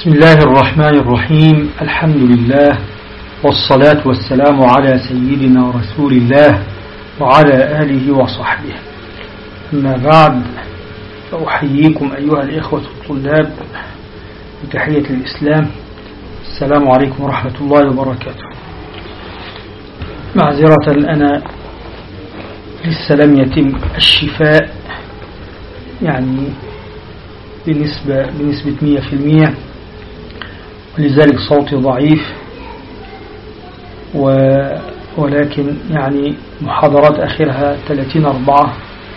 بسم الله الرحمن الرحيم الحمد لله والصلاة والسلام على سيدنا رسول الله وعلى آله وصحبه أما بعد فأحييكم أيها الإخوة الطلاب بتحية الإسلام السلام عليكم ورحمة الله وبركاته معذرة أنا لسه لم يتم الشفاء يعني بنسبة بنسبة مية في المية ولذلك صوتي ضعيف و ولكن يعني محاضرات آخرها 30 أربعة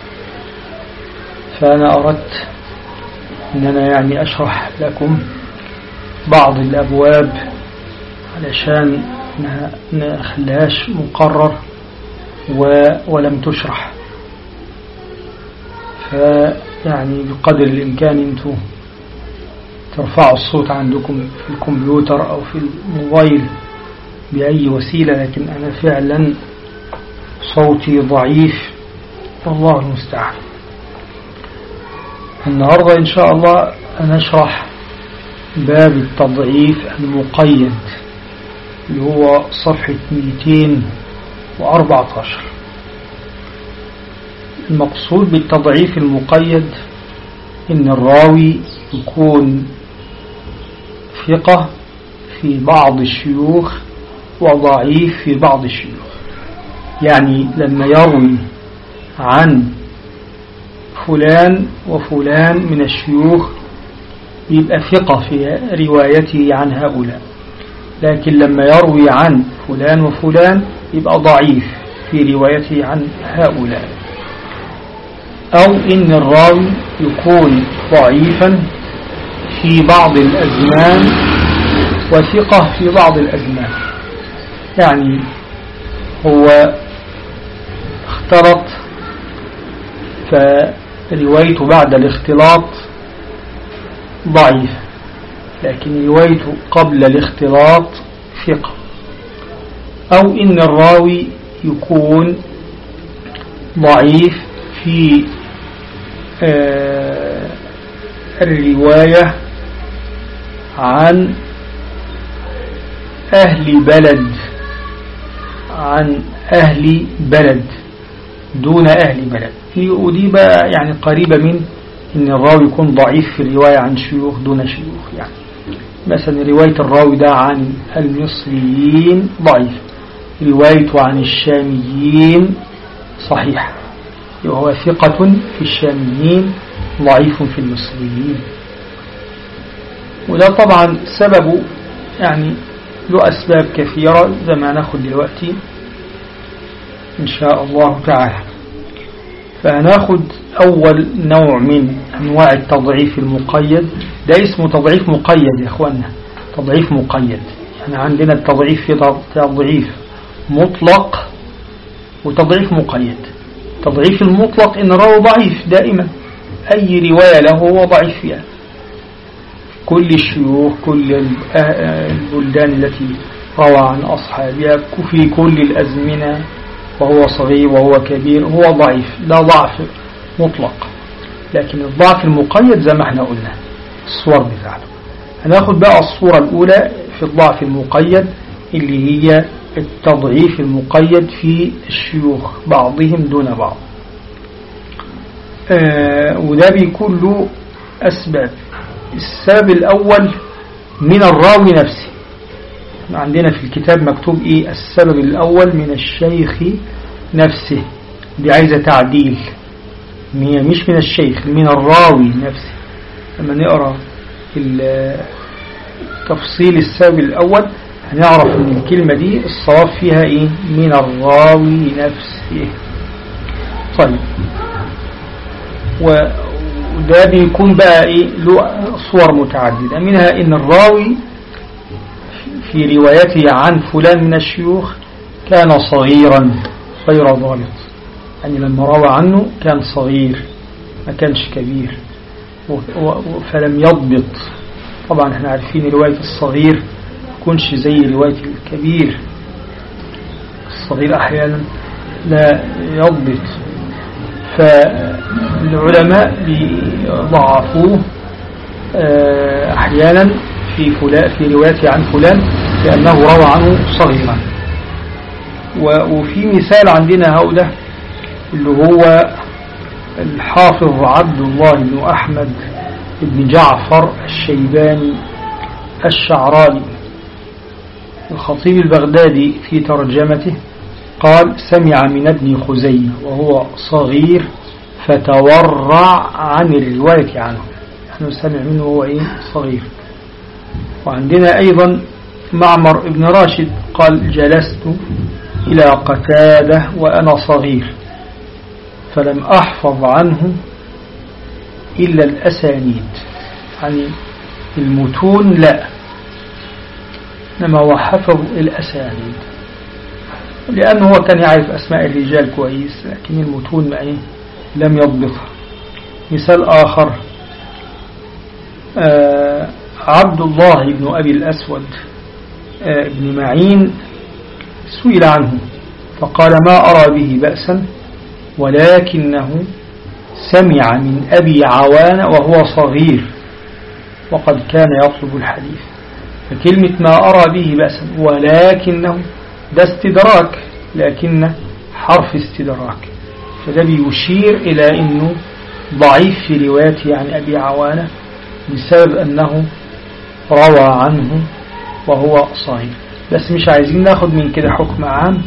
فأنا أردت أن أنا يعني أشرح لكم بعض الأبواب علشان ما نخليهاش مقرر و ولم تشرح فيعني بقدر الإمكان أنتم ترفعوا الصوت عندكم في الكمبيوتر أو في الموبايل بأي وسيلة لكن أنا فعلا صوتي ضعيف والله المستعان النهاردة إن شاء الله نشرح باب التضعيف المقيد اللي هو صفحة 214 المقصود بالتضعيف المقيد إن الراوي يكون ثقة في بعض الشيوخ وضعيف في بعض الشيوخ يعني لما يروي عن فلان وفلان من الشيوخ يبقى ثقة في روايته عن هؤلاء لكن لما يروي عن فلان وفلان يبقى ضعيف في روايته عن هؤلاء أو إن الراوي يكون ضعيفا في بعض الأزمان وثقة في بعض الأزمان يعني هو اختلط فروايته بعد الاختلاط ضعيف لكن روايته قبل الاختلاط ثقة أو إن الراوي يكون ضعيف في الرواية عن أهل بلد عن أهل بلد دون أهل بلد ودي بقى يعني قريبة من إن الراوي يكون ضعيف في الرواية عن شيوخ دون شيوخ يعني مثلا رواية الراوي ده عن المصريين ضعيف روايته عن الشاميين صحيح وهو ثقة في الشاميين ضعيف في المصريين وده طبعا سببه يعني له أسباب كثيرة زي ما ناخد دلوقتي إن شاء الله تعالى فهناخد أول نوع من أنواع التضعيف المقيد ده اسمه تضعيف مقيد يا أخوانا تضعيف مقيد يعني عندنا التضعيف في تضعيف مطلق وتضعيف مقيد تضعيف المطلق إن راوي ضعيف دائما أي رواية له هو ضعيف فيها كل الشيوخ كل البلدان التي روى عن أصحابها في كل الأزمنة وهو صغير وهو كبير هو ضعيف لا ضعف مطلق لكن الضعف المقيد زي ما احنا قلنا الصور بتاعته هناخد بقى الصورة الأولى في الضعف المقيد اللي هي التضعيف المقيد في الشيوخ بعضهم دون بعض آه وده بيكون له أسباب السبب الأول من الراوي نفسه عندنا في الكتاب مكتوب إيه السبب الأول من الشيخ نفسه دي عايزة تعديل مش من الشيخ من الراوي نفسه لما نقرأ تفصيل السبب الأول هنعرف ان الكلمة دي الصواب فيها ايه من الراوي نفسه طيب وده بيكون بقى ايه له صور متعددة منها ان الراوي في روايته عن فلان من الشيوخ كان صغيرا غير ضابط يعني لما روى عنه كان صغير ما كانش كبير فلم يضبط طبعا احنا عارفين رواية الصغير تكونش زي رواية الكبير الصغير أحيانا لا يضبط فالعلماء ضعفوه أحيانا في في فلان في روايته عن فلان لأنه روى عنه صغيرا وفي مثال عندنا هؤلاء اللي هو الحافظ عبد الله بن أحمد بن جعفر الشيباني الشعراني الخطيب البغدادي في ترجمته قال سمع من ابن خزيمة وهو صغير فتورع عن الرواية عنه نحن سمع منه وهو إيه صغير وعندنا أيضا معمر ابن راشد قال جلست إلى قتادة وأنا صغير فلم أحفظ عنه إلا الأسانيد يعني المتون لا إنما هو حفظ الأسانيد لأنه هو كان يعرف أسماء الرجال كويس لكن المتون ما إيه لم يضبطها مثال آخر آه عبد الله بن أبي الأسود آه بن معين سئل عنه فقال ما أرى به بأسا ولكنه سمع من أبي عوان وهو صغير وقد كان يطلب الحديث فكلمة ما أرى به بأسا ولكنه ده استدراك لكن حرف استدراك فده بيشير إلى أنه ضعيف في روايته عن أبي عوانة بسبب أنه روى عنه وهو صغير بس مش عايزين ناخد من كده حكم عام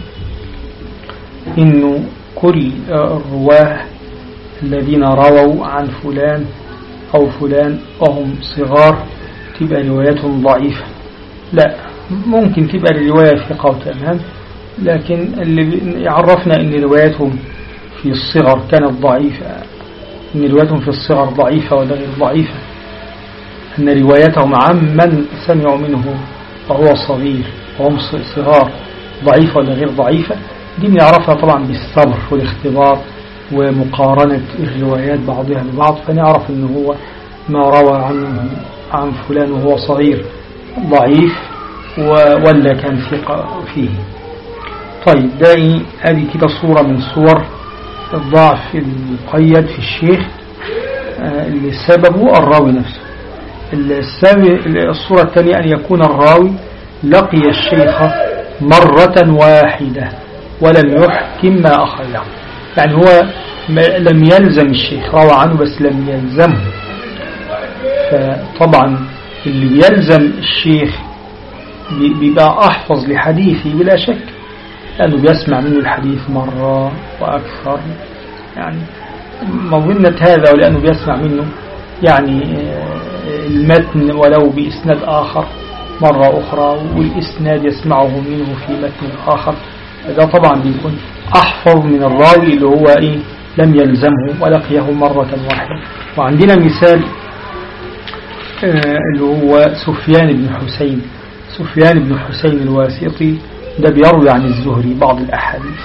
انه كل الرواه الذين رووا عن فلان او فلان وهم صغار تبقى روايتهم ضعيفة لا ممكن تبقى الرواية ثقة تمام لكن اللي يعرفنا ان روايتهم في الصغر كانت ضعيفة ان روايتهم في الصغر ضعيفة ولا غير ضعيفة ان روايتهم عمن سمعوا منه وهو صغير وهم صغار ضعيفة ولا غير ضعيفة دي بنعرفها طبعا بالصبر والاختبار ومقارنة الروايات بعضها ببعض فنعرف ان هو ما روى عنه عن فلان وهو صغير ضعيف ولا كان ثقة فيه طيب ده هذه كده صورة من صور الضعف المقيد في الشيخ اللي سببه الراوي نفسه الصورة الثانية أن يكون الراوي لقي الشيخ مرة واحدة ولم يحكم ما أخرجه يعني هو لم يلزم الشيخ روى عنه بس لم يلزمه فطبعا اللي بيلزم الشيخ بيبقى أحفظ لحديثه بلا شك لأنه بيسمع منه الحديث مرة وأكثر يعني مظنة هذا ولأنه بيسمع منه يعني المتن ولو بإسناد آخر مرة أخرى والإسناد يسمعه منه في متن آخر هذا طبعا بيكون أحفظ من الراوي اللي هو إيه لم يلزمه ولقيه مرة واحدة وعندنا مثال اللي هو سفيان بن حسين سفيان بن حسين الواسطي ده بيروي عن الزهري بعض الأحاديث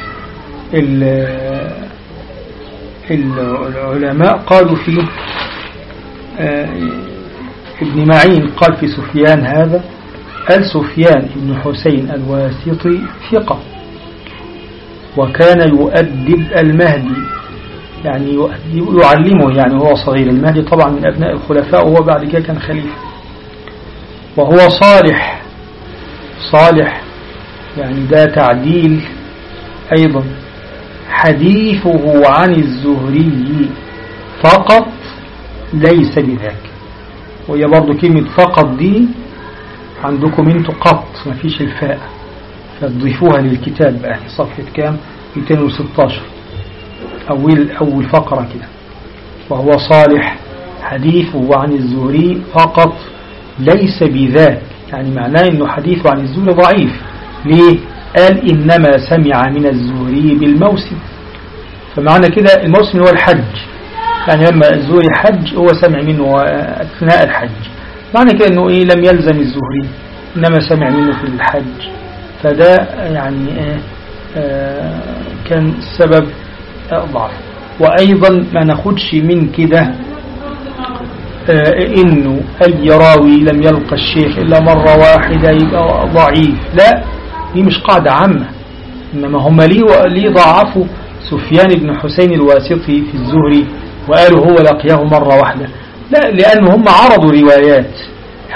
العلماء قالوا فيه ابن معين قال في سفيان هذا قال سفيان بن حسين الواسطي ثقة وكان يؤدب المهدي يعني يعلمه يعني هو صغير المهدي طبعا من أبناء الخلفاء وهو بعد كده كان خليفة وهو صالح صالح يعني ده تعديل أيضا حديثه عن الزهري فقط ليس بذاك وهي برضو كلمة فقط دي عندكم انتوا قط ما فيش الفاء فتضيفوها للكتاب بقى صفحة كام 216 أول, أول فقرة كده وهو صالح حديثه عن الزهري فقط ليس بذاك يعني معناه انه حديثه عن الزهري ضعيف ليه قال إنما سمع من الزهري بالموسم فمعنى كده الموسم هو الحج يعني لما الزهري حج هو سمع منه أثناء الحج معنى كده أنه إيه لم يلزم الزهري إنما سمع منه في الحج فده يعني آه آه كان سبب ضعف وأيضا ما ناخدش من كده آه إنه أي راوي لم يلقى الشيخ إلا مرة واحدة يبقى ضعيف لا دي مش قاعدة عامة إنما هم ليه, ليه ضعفوا سفيان بن حسين الواسطي في الزهري وقالوا هو لقيه مرة واحدة لا لأن هم عرضوا روايات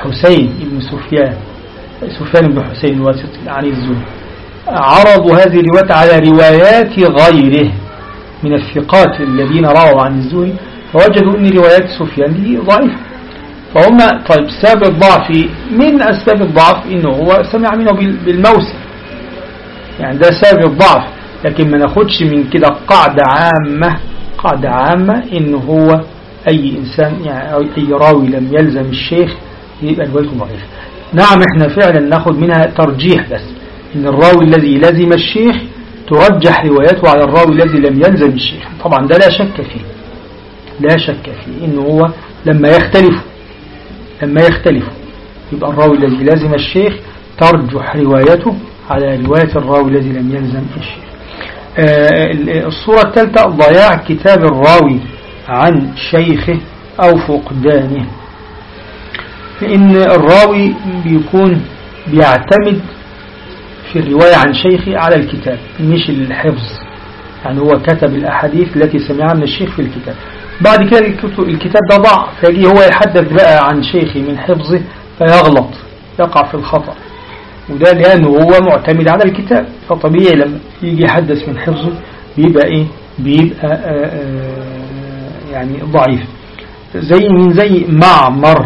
حسين بن سفيان سفيان بن حسين الواسطي عن الزهري عرضوا هذه الروايات على روايات غيره من الثقات الذين رووا عن الزهري فوجدوا أن روايات سفيان دي ضعيفة فهم طيب سبب الضعف من أسباب الضعف إنه هو سمع منه بالموسم يعني ده سبب الضعف لكن ما ناخدش من كده قاعدة عامة قاعدة عامة إنه هو أي إنسان يعني أي راوي لم يلزم الشيخ يبقى روايته ضعيفة نعم احنا فعلا ناخد منها ترجيح بس إن الراوي الذي لزم الشيخ ترجح روايته على الراوي الذي لم يلزم الشيخ طبعا ده لا شك فيه لا شك فيه إنه هو لما يختلف لما يختلف يبقى الراوي الذي لزم الشيخ ترجح روايته على رواية الراوي الذي لم يلزم الشيخ آه، الصورة الثالثة ضياع كتاب الراوي عن شيخه أو فقدانه فإن الراوي بيكون بيعتمد في الرواية عن شيخه على الكتاب مش الحفظ يعني هو كتب الأحاديث التي سمعها من الشيخ في الكتاب بعد كده الكتاب ده ضاع فيجي هو يحدث بقى عن شيخه من حفظه فيغلط يقع في الخطأ وده لأنه هو معتمد على الكتاب فطبيعي لما يجي يحدث من حفظه بيبقى إيه بيبقى آآ آآ يعني ضعيف زي من زي معمر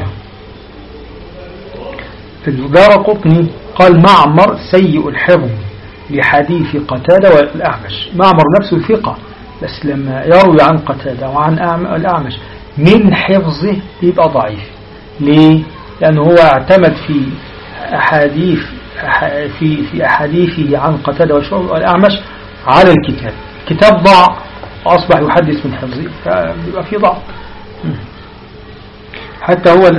في الدار قطني قال معمر سيء الحفظ لحديث قتادة والأعمش معمر نفسه ثقة بس لما يروي عن قتادة وعن الأعمش من حفظه يبقى ضعيف ليه؟ لأنه هو اعتمد في أحاديث في في أحاديثه عن قتادة والأعمش على الكتاب كتاب ضاع أصبح يحدث من حفظه فبيبقى في ضعف حتى هو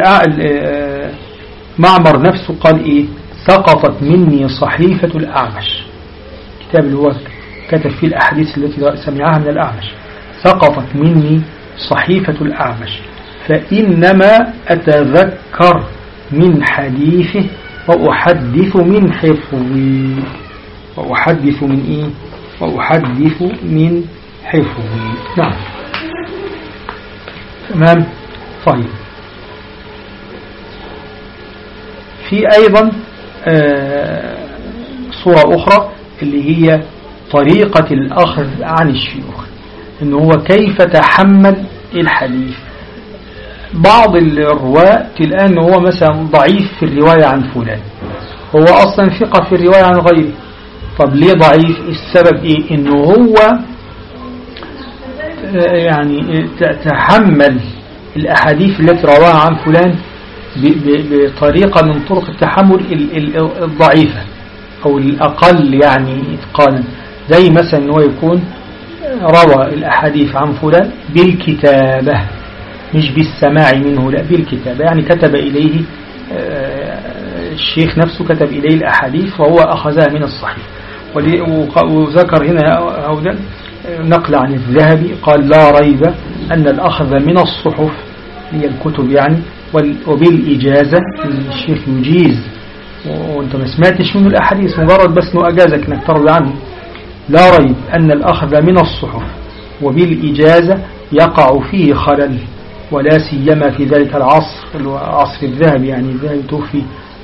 معمر نفسه قال إيه سقطت مني صحيفة الأعمش كتاب اللي هو كتب فيه الأحاديث التي سمعها من الأعمش سقطت مني صحيفة الأعمش فإنما أتذكر من حديثه وأحدث من حفظي وأحدث من إيه وأحدث من حفظي نعم تمام طيب في أيضا آه، صورة أخرى اللي هي طريقة الأخذ عن الشيوخ إن هو كيف تحمل الحديث بعض الرواة تلقى أنه هو مثلا ضعيف في الرواية عن فلان هو أصلا ثقة في الرواية عن غيره طب ليه ضعيف السبب إيه إنه هو آه، يعني تحمل الأحاديث التي رواها عن فلان بطريقة من طرق التحمل الضعيفة أو الأقل يعني إتقانا زي مثلا أنه يكون روى الأحاديث عن فلان بالكتابة مش بالسماع منه لا بالكتابة يعني كتب إليه آه، الشيخ نفسه كتب إليه الأحاديث وهو أخذها من الصحيح وذكر هنا هودا نقل عن الذهبي قال لا ريب أن الأخذ من الصحف هي الكتب يعني وبالإجازة الشيخ يجيز وانت ما سمعتش منه الأحاديث مجرد بس انه أجازك انك ترضى عنه لا ريب أن الأخذ من الصحف وبالإجازة يقع فيه خلل ولا سيما في ذلك العصر العصر الذهبي يعني الذهبي توفي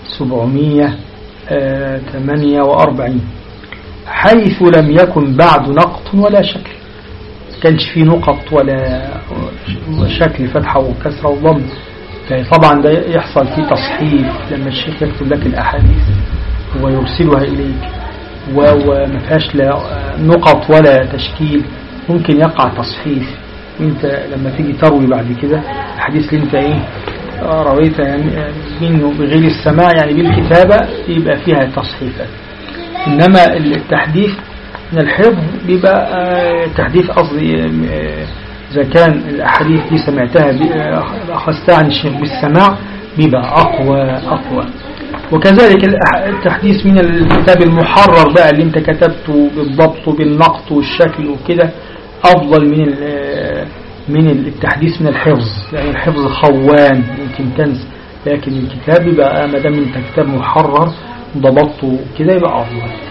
748 حيث لم يكن بعد نقط ولا شكل كانش فيه نقط ولا شكل فتحة وكسرة وضم طبعا ده يحصل فيه تصحيف لما الشيخ يكتب لك الأحاديث ويرسلها إليك وما فيهاش لا نقط ولا تشكيل ممكن يقع تصحيف وانت لما تيجي تروي بعد كده الحديث اللي انت ايه رويته يعني منه بغير السماع يعني بالكتابة يبقى فيها تصحيفات إنما التحديث من الحفظ بيبقى آه، تحديث قصدي آه، إذا كان الأحاديث دي سمعتها آه، أخذتها عن الشيخ بالسماع بيبقى أقوى أقوى وكذلك التحديث من الكتاب المحرر بقى اللي انت كتبته بالضبط وبالنقط والشكل وكده أفضل من من التحديث من الحفظ يعني الحفظ خوان يمكن تنسى لكن الكتاب يبقى ما دام انت كتاب محرر ضبطته كده يبقى أفضل